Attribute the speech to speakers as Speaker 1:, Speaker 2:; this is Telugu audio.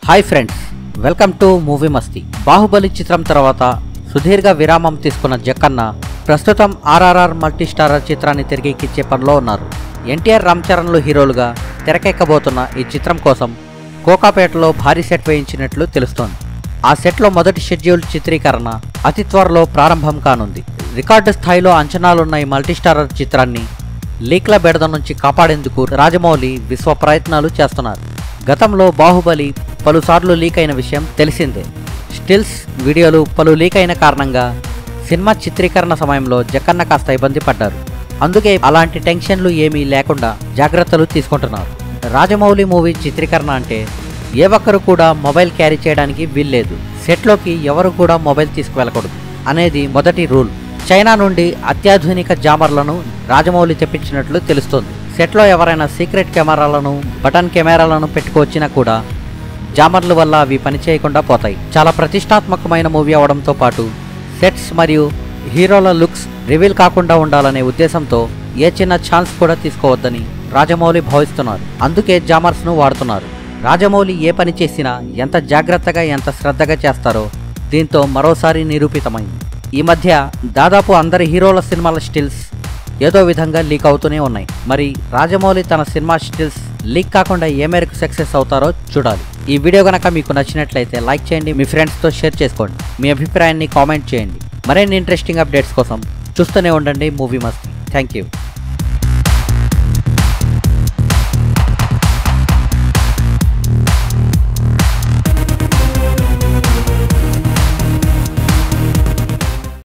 Speaker 1: hi friends welcome to movie Masti Baahubali చిత్రం తర్వాత సుదీర్ఘ విరామం తీసుకున్న జక్కన్న ప్రస్తుతం ఆర్ఆర్ఆర్ మల్టీ స్టారర్ చిత్రాన్ని తెరకెక్కించే పనిలో ఉన్నారు ఎన్టీఆర్ రామ్ చరణ్లు హీరోలుగా తెరకెక్కబోతున్న ఈ చిత్రం కోసం కోకాపేటలో భారీ సెట్ వేయించినట్లు తెలుస్తోంది ఆ సెట్లో మొదటి షెడ్యూల్ చిత్రీకరణ అతి త్వరలో ప్రారంభం కానుంది రికార్డు స్థాయిలో అంచనాలున్న ఈ మల్టీస్టారర్ చిత్రాన్ని లీక్ల బెడద నుంచి కాపాడేందుకు రాజమౌళి విశ్వ ప్రయత్నాలు చేస్తున్నారు గతంలో బాహుబలి పలుసార్లు లీక్ అయిన విషయం తెలిసిందే స్టిల్స్ వీడియోలు పలు లీక్ అయిన కారణంగా సినిమా చిత్రీకరణ సమయంలో జక్కన్న కాస్త ఇబ్బంది పడ్డారు అందుకే అలాంటి టెన్షన్లు ఏమీ లేకుండా జాగ్రత్తలు తీసుకుంటున్నారు రాజమౌళి మూవీ చిత్రీకరణ అంటే ఏ ఒక్కరు కూడా మొబైల్ క్యారీ చేయడానికి వీల్లేదు సెట్లోకి ఎవరు కూడా మొబైల్ తీసుకువెళ్ళకూడదు అనేది మొదటి రూల్ చైనా నుండి అత్యాధునిక జామర్లను రాజమౌళి తెప్పించినట్లు తెలుస్తోంది సెట్లో ఎవరైనా సీక్రెట్ కెమెరాలను బటన్ కెమెరాలను పెట్టుకొచ్చినా కూడా జామర్ల వల్ల అవి పనిచేయకుండా పోతాయి చాలా ప్రతిష్టాత్మకమైన మూవీ అవడంతో పాటు సెట్స్ మరియు హీరోల లుక్స్ రివీల్ కాకుండా ఉండాలనే ఉద్దేశంతో ఏ చిన్న ఛాన్స్ కూడా తీసుకోవద్దని రాజమౌళి భావిస్తున్నారు అందుకే జామర్స్ను వాడుతున్నారు రాజమౌళి ఏ పని చేసినా ఎంత జాగ్రత్తగా ఎంత శ్రద్ధగా చేస్తారో దీంతో మరోసారి నిరూపితమైంది ఈ మధ్య దాదాపు అందరి హీరోల సినిమాల స్టిల్స్ ఏదో విధంగా లీక్ అవుతూనే ఉన్నాయి మరి రాజమౌళి తన సినిమా స్టిల్స్ లీక్ కాకుండా ఏ మేరకు సక్సెస్ అవుతారో చూడాలి ఈ వీడియో కనుక మీకు నచ్చినట్లయితే లైక్ చేయండి మీ ఫ్రెండ్స్తో షేర్ చేసుకోండి మీ అభిప్రాయాన్ని కామెంట్ చేయండి మరిన్ని ఇంట్రెస్టింగ్ అప్డేట్స్ కోసం చూస్తూనే ఉండండి మూవీ మస్తీ థ్యాంక్ యూ